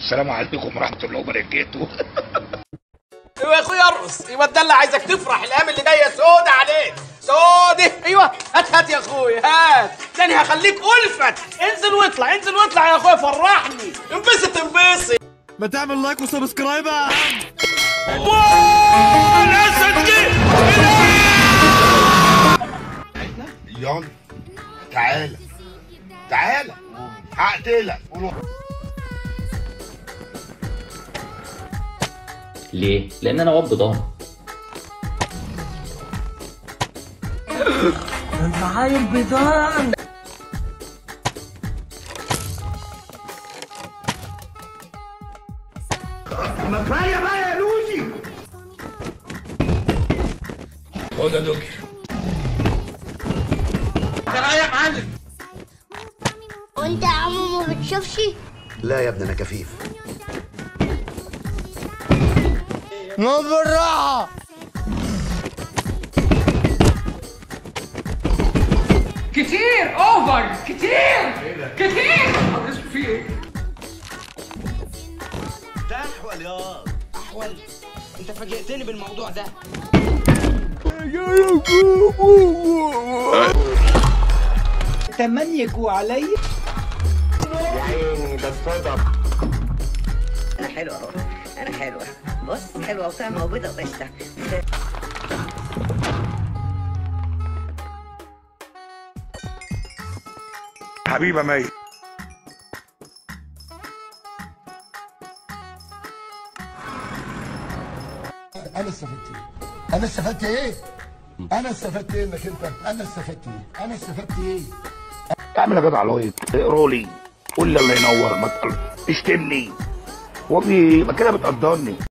السلام عليكم ورحمه الله وبركاته ايوه يا اخويا ارقص ايوه ده اللي عايزك تفرح الايام اللي جايه سودة عليك سودة ايوه هات هات يا اخويا هات تاني هخليك الفت انزل واطلع انزل واطلع يا اخويا فرحني انبسط انبسط ما تعمل لايك وسبسكرايب يا عم الاسد جه يلا تعالى تعالى هقتلك ليه؟ لأن أنا واد ضهر خد يا دوكي وانت يا عمو ما بتشوفش لا يا ابني انا كفيف ما بالراحة كتير اوفر كتير كتير في ايه انت فاجئتني بالموضوع ده تمنيكوا علي انا حلوه اهو انا حلوه بص حلوه وطعمه وبيضه وقشطه حبيبه مي انا استفدت ايه انا استفدت ايه انا استفدت ايه انك انت انا استفدت ايه انا استفدت ايه اعمل يا جدع لايك اقرا لي قول لي الله ينور ما تقل- اشتمني وبي يبقى كده بتقدرني